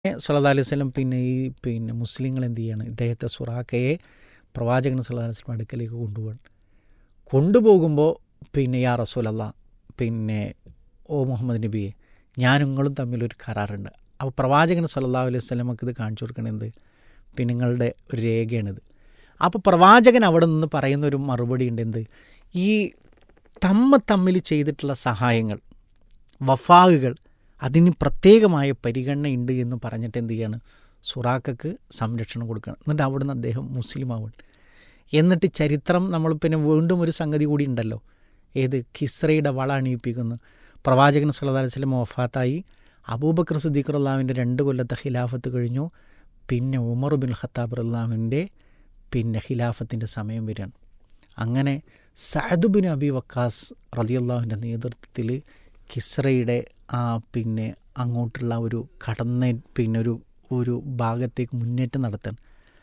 സല്ലല്ലാഹു അലൈഹി വസല്ലം പിന്നെ ഈ പിന്നെ മുസ്ലിങ്ങൾ എന്ത് ചെയ്യാണ് ഇദ്ദേഹത്തെ സുറാഖയെ പ്രവാചകൻ സല്ലല്ലാഹു അലൈഹി വസല്ലം അടുക്കലേക്ക് കൊണ്ടുപോകണം കൊണ്ടുപോകുമ്പോൾ പിന്നെ യാ റസൂലല്ല പിന്നെ ഓ മുഹമ്മദ് നബിയെ ഞാനും നിങ്ങളും തമ്മിലൊരു കരാറുണ്ട് അപ്പോൾ പ്രവാചകൻ സല്ലല്ലാഹു അലൈഹി വസല്ലമക്ക് ഇത് കാണിച്ചു കൊടുക്കണത് പിന്നെ നിങ്ങളുടെ ഒരു രേഖയാണിത് അപ്പോൾ പ്രവാചകൻ അവിടെ നിന്ന് പറയുന്ന ഒരു മറുപടി ഉണ്ട് എന്ത് ഈ തമ്മ തമ്മിൽ ചെയ്തിട്ടുള്ള സഹായങ്ങൾ വഫാകുകൾ അതിന് പ്രത്യേകമായ പരിഗണനയുണ്ട് എന്ന് പറഞ്ഞിട്ട് എന്ത് ചെയ്യാണ് സുറാക്കക്ക് സംരക്ഷണം കൊടുക്കണം എന്നിട്ട് അവിടുന്ന് അദ്ദേഹം മുസ്ലിമാവും എന്നിട്ട് ചരിത്രം നമ്മൾ പിന്നെ വീണ്ടും ഒരു സംഗതി കൂടി ഉണ്ടല്ലോ ഏത് ഖിസ്രയുടെ വള അണിയിപ്പിക്കുന്നു പ്രവാചകൻ സല്ലല്ലാഹു അലൈഹി വസല്ലം വഫാത്തായി അബൂബക്കർ സിദ്ദീഖ് അള്ളാഹുവിൻ്റെ രണ്ട് കൊല്ലത്തെ ഖിലാഫത്ത് കഴിഞ്ഞു പിന്നെ ഉമർ ബിൻ ഖത്താബ് അള്ളാഹുവിൻ്റെ പിന്നെ ഖിലാഫത്തിൻ്റെ സമയം വരികയാണ് അങ്ങനെ സഅദ് ബിൻ അബി വക്കാസ് റലിയല്ലാഹുവിൻ്റെ നേതൃത്വത്തിൽ കിസ്രയുടെ ആ പിന്നെ അങ്ങോട്ടുള്ള ഒരു കടന്ന പിന്നെ ഒരു ഒരു ഭാഗത്തേക്ക് മുന്നേറ്റം നടത്തണം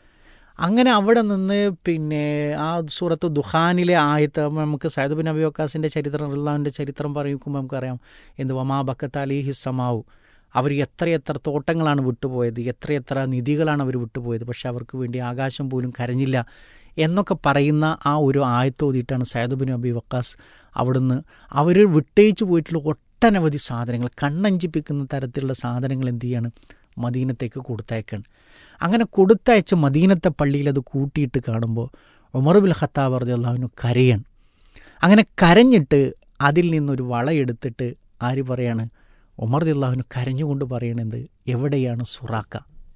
അങ്ങനെ അവിടെ നിന്ന് പിന്നെ ആ സൂറത്ത് ദുഹാനിലെ ആയത്ത് നമുക്ക് സയ്യിദ് ബിൻ അബി വക്കാസിൻ്റെ ചരിത്രം അള്ളാഹുവിൻ്റെ ചരിത്രം പറയുമ്പോൾ നമുക്കറിയാം എന്ത് വമാ ബക്കത്ത് അലിഹി സമാവു അവർ എത്രയെത്ര തോട്ടങ്ങളാണ് വിട്ടുപോയത് എത്രയെത്ര നിധികളാണ് അവർ വിട്ടുപോയത് പക്ഷെ അവർക്ക് വേണ്ടി ആകാശം പോലും കരഞ്ഞില്ല എന്നൊക്കെ പറയുന്ന ആ ഒരു ആയത്തോതിയിട്ടാണ് സയ്യിദ് ബിൻ അബി വക്കാസ് അവിടുന്ന് അവർ വിട്ടയിച്ചു പോയിട്ടുള്ള ഒട്ടനവധി സാധനങ്ങൾ കണ്ണഞ്ചിപ്പിക്കുന്ന തരത്തിലുള്ള സാധനങ്ങൾ എന്ത് ചെയ്യാണ് മദീനത്തേക്ക് കൊടുത്തയക്കാണ് അങ്ങനെ കൊടുത്തയച്ച് മദീനത്തെ പള്ളിയിൽ അത് കൂട്ടിയിട്ട് കാണുമ്പോൾ ഉമർ ബിൽ ഖത്താബ് അള്ളാഹുവിന് കരയാണ് അങ്ങനെ കരഞ്ഞിട്ട് അതിൽ നിന്നൊരു വളയെടുത്തിട്ട് ആര് പറയാണ് ഉമർ അള്ളാഹുവിന് കരഞ്ഞുകൊണ്ട് പറയണത് എവിടെയാണ് സുറാക്ക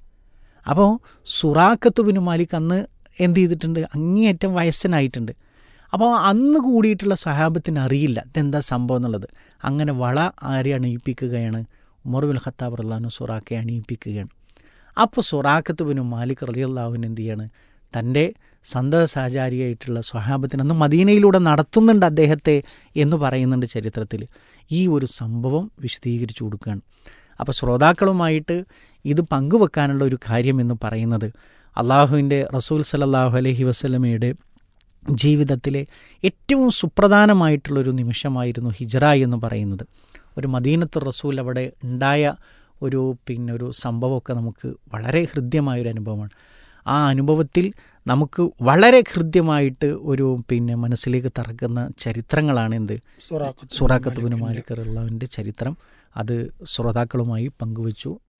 അപ്പോൾ സുറാക്കത്ത് ബിൻ മാലിക് അന്ന് എന്ത് ചെയ്തിട്ടുണ്ട് അങ്ങേയറ്റം വയസ്സനായിട്ടുണ്ട് അപ്പോൾ അന്ന് കൂടിയിട്ടുള്ള സഹാബത്തിന് അറിയില്ല ഇതെന്താ സംഭവം എന്നുള്ളത് അങ്ങനെ വള ആരെ അണിയിപ്പിക്കുകയാണ് ഉമർ ബിൻ ഖത്താബ് അള്ളാഹുന് സുറാക്കയെ അണിയിപ്പിക്കുകയാണ് അപ്പോൾ സുറാഖത്ത് ബിൻ മാലിക് റലിയല്ലാഹുവിൻ എന്ത് ചെയ്യാണ് തൻ്റെ സന്തത സഹചാരിയായിട്ടുള്ള സ്വഹാബത്തിന് അന്ന് മദീനയിലൂടെ നടത്തുന്നുണ്ട് അദ്ദേഹത്തെ എന്ന് പറയുന്നുണ്ട് ചരിത്രത്തിൽ ഈ ഒരു സംഭവം വിശദീകരിച്ചു കൊടുക്കുകയാണ് അപ്പോൾ ശ്രോതാക്കളുമായിട്ട് ഇത് പങ്കുവെക്കാനുള്ള ഒരു കാര്യം എന്ന് പറയുന്നത് അള്ളാഹുവിൻ്റെ റസൂൽ സലല്ലാഹു അലഹി വസ്ലമയുടെ ജീവിതത്തിലെ ഏറ്റവും സുപ്രധാനമായിട്ടുള്ളൊരു നിമിഷമായിരുന്നു ഹിജറ എന്ന് പറയുന്നത് ഒരു മദീനത്ത് റസൂൽ അവിടെ ഉണ്ടായ ഒരു പിന്നെ ഒരു സംഭവമൊക്കെ നമുക്ക് വളരെ ഹൃദ്യമായൊരു അനുഭവമാണ് ആ അനുഭവത്തിൽ നമുക്ക് വളരെ ഹൃദ്യമായിട്ട് ഒരു പിന്നെ മനസ്സിലേക്ക് തറക്കുന്ന ചരിത്രങ്ങളാണ് എന്ത് സുറാഖത്തുബിന് മാലിക് അള്ളാഹുവിൻ്റെ ചരിത്രം അത് ശ്രോതാക്കളുമായി പങ്കുവച്ചു